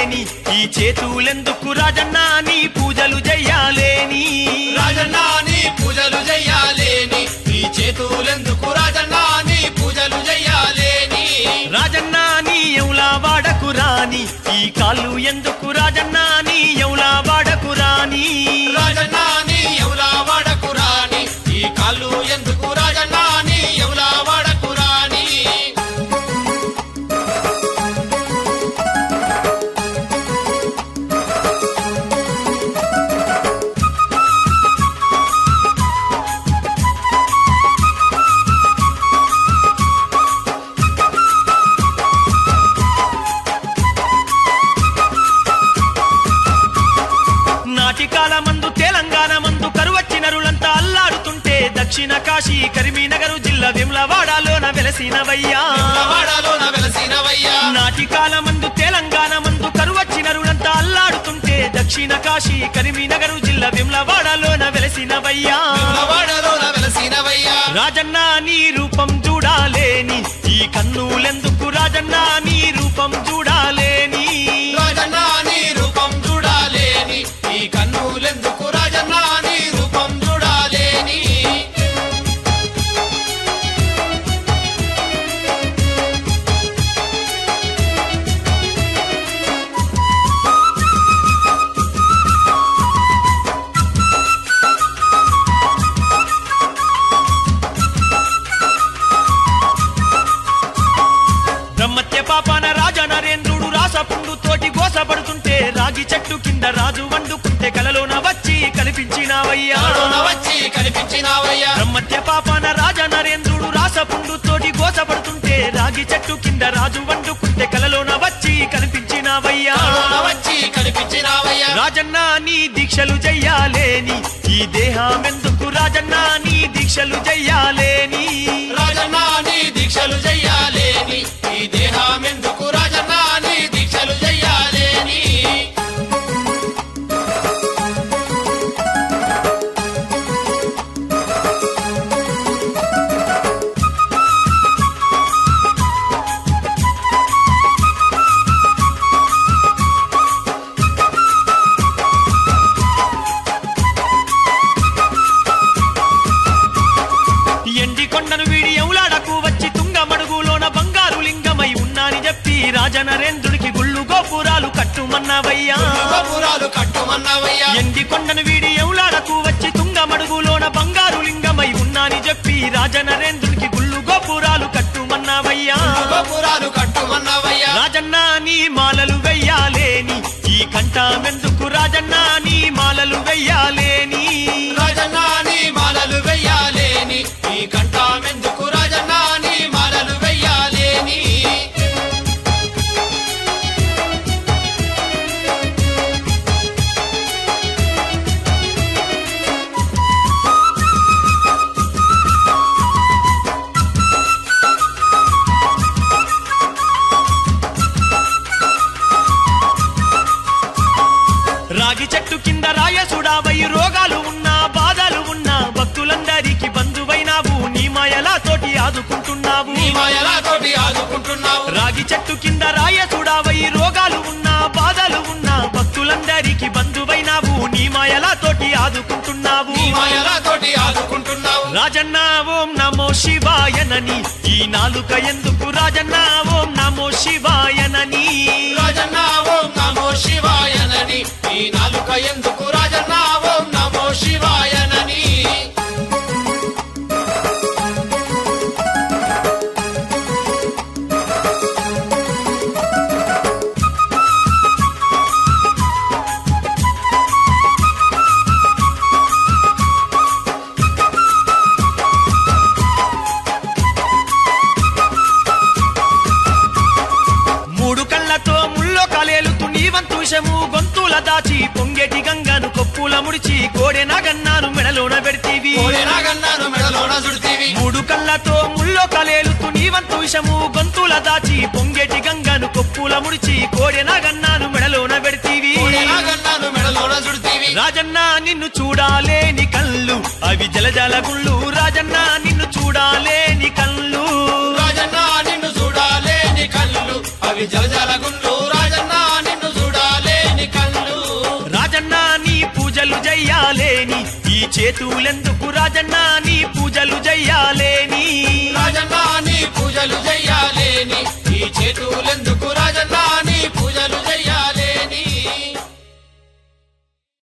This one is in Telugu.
చెయ్యాలేని ఈ చేతులెందుకు రాజన్న నీ పూజలు చెయ్యాలేని రాజన్న నీ పూజలు చెయ్యాలేని నీ చేతులెందుకు రాజన్న నీ పూజలు చెయ్యాలేని రాజన్న నీ ఎవలా వాడకు రాని ఈ కాళ్ళు ఎందుకు రాజన్న నీ ఎవలా వాడకు రాని రాజన్న నీ ఎవలా వాడకు రాని ఈ కాళ్ళు ఎందుకు రాజన్న నీ ఎవలా వాడకు రాని నాటి కాలమందు తెలంగాణ మందు కరువచ్చి నరులంతా అల్లాడుతుంటే దక్షిణ కాశీ కరీంనగర్ జిల్లా విమ్లవాడలోన వెలసినవయ్యా వాడలోన వెలసినవయ్యా నాటి కాలమందు తెలంగాణ మందు కరువచ్చి నరులంతా అల్లాడుతుంటే దక్షిణ కాశీ కరీంనగర్ జిల్లా విమ్లవాడలోన వెలసినవయ్యా వాడలోన వెలసినవయ్యా రాజన్న నీ రూపం చూడాలేని ఈ కన్నులెందుకు రాజన్న నీ రూపం చూడాలేని రాజన్న నీ రూపం చూడాలేని ఈ కన్నులెందుకు రాజన్న నీ రూపం చూడాలేని బ్రహ్మత్య పాపాన రాజ నరేంద్రుడు రాసపుండు తోటి గోసపడుతుంటే రాగి చెట్టు కింద రాజు వండుకుంటే కలలోన వచ్చి కనిపించినావయ్యా కలలోన వచ్చి కనిపించినావయ్యా బ్రహ్మత్య పాపాన రాజ నరేంద్రుడు రాసపుండు తోటి గోసపడుతుంటే రాగి చెట్టు కింద రాజు వండుకుంటే కలలోన వచ్చి కనిపించినావయ్యా కలలోన వచ్చి కనిపించినావయ్యా రాజన్న నీ దీక్షలు చెయ్యాలేని ఈ దేహమెందుకు రాజన్న నీ దీక్షలు చెయ్యాలేని రాజన్న నీ దీక్షలు చెయ్యాలేని ఈ దేహమెందుకు రాజన్న నీ దీక్షలు చెయ్యాలేని ఎండి కొండను వీడి ఎవలాడకు వచ్చి తుంగ మడుగులోన బంగారు లింగమై ఉన్నాని చెప్పి రాజనరేంద్రుడికి గుళ్ళు గోపురాలు కట్టుమన్నవయ్యా గోపురాలు కట్టుమన్నావయ్యా ఎండి కొండను వీడి ఎవలాడకు వచ్చి తుంగ మడుగులోన బంగారు లింగమై ఉన్నాని చెప్పి రాజనరేంద్రుడికి గుళ్ళు గోపురాలు కట్టుమన్నవయ్యా గోపురాలు కట్టుమన్నావయ్యా రాజన్న నీ మాలలు వెయ్యాలేని ఈ కంఠమెందుకు రాజన్న నీ మాలలు వెయ్యాలేని రాజన్న నీ మాలలు వెయ్యాలేని ఈ కంఠమెందుకు రాజన్న నీ మాలలు వెయ్యాలేని రాగి చెట్టు కింద రాయసుడావై రోగాలు ఉన్నా బాధలు ఉన్నా భక్తులందరికీ బంధువైనావు నీ మాయలా తోటి ఆదుకుంటున్నావు నీ మాయలా తోటి ఆదుకుంటున్నావు రాగి చెట్టు కింద రాయసుడావై రోగాలు ఉన్నా బాధలు ఉన్నా భక్తులందరికీ బంధువైనావు నీ మాయలా తోటి ఆదుకుంటున్నావు నీ మాయలా తోటి ఆదుకుంటున్నావు రాజన్న ఓం నమో శివాయనని ఈ నాలుక ఎందుకు రాజన్న ఓం నమో శివాయనని రాజన్న ఓం నమో శివాయనని ఈ నాలుక ఎందుకు రాజన్న ఓం నమో శివాయనని మూడు కళ్ళతో ముల్లో కలేలుతూ నీవంతు విషము గొంతుల దాచి పొంగేటి గంగను కొప్పుల ముడిచి కోడె నాగన్నాను మెడలోన పెడితీవి నాగన్నాను మెడలోన సుడితీవి మూడు కళ్ళతో ముల్లో కలేలుతూ నీవంతు విషము గొంతుల దాచి పొంగేటి గంగను కొప్పుల ముడిచి కోడె నాగన్నాను మెడలోన పెడితీవి నాగన్నాను మెడలోన సుడితీవి రాజన్న నిన్ను చూడాలేని కళ్ళు అవి జలజల గుళ్ళు రాజన్న నిన్ను చూడాలేని కళ్ళు రాజన్న నిన్ను చూడాలేని కళ్ళు అవి జలజల గుండు రాజన్న నిన్ను చూడాలి ఈ చేతులెందుకు రాజన్న నీ పూజలు చెయ్యాలే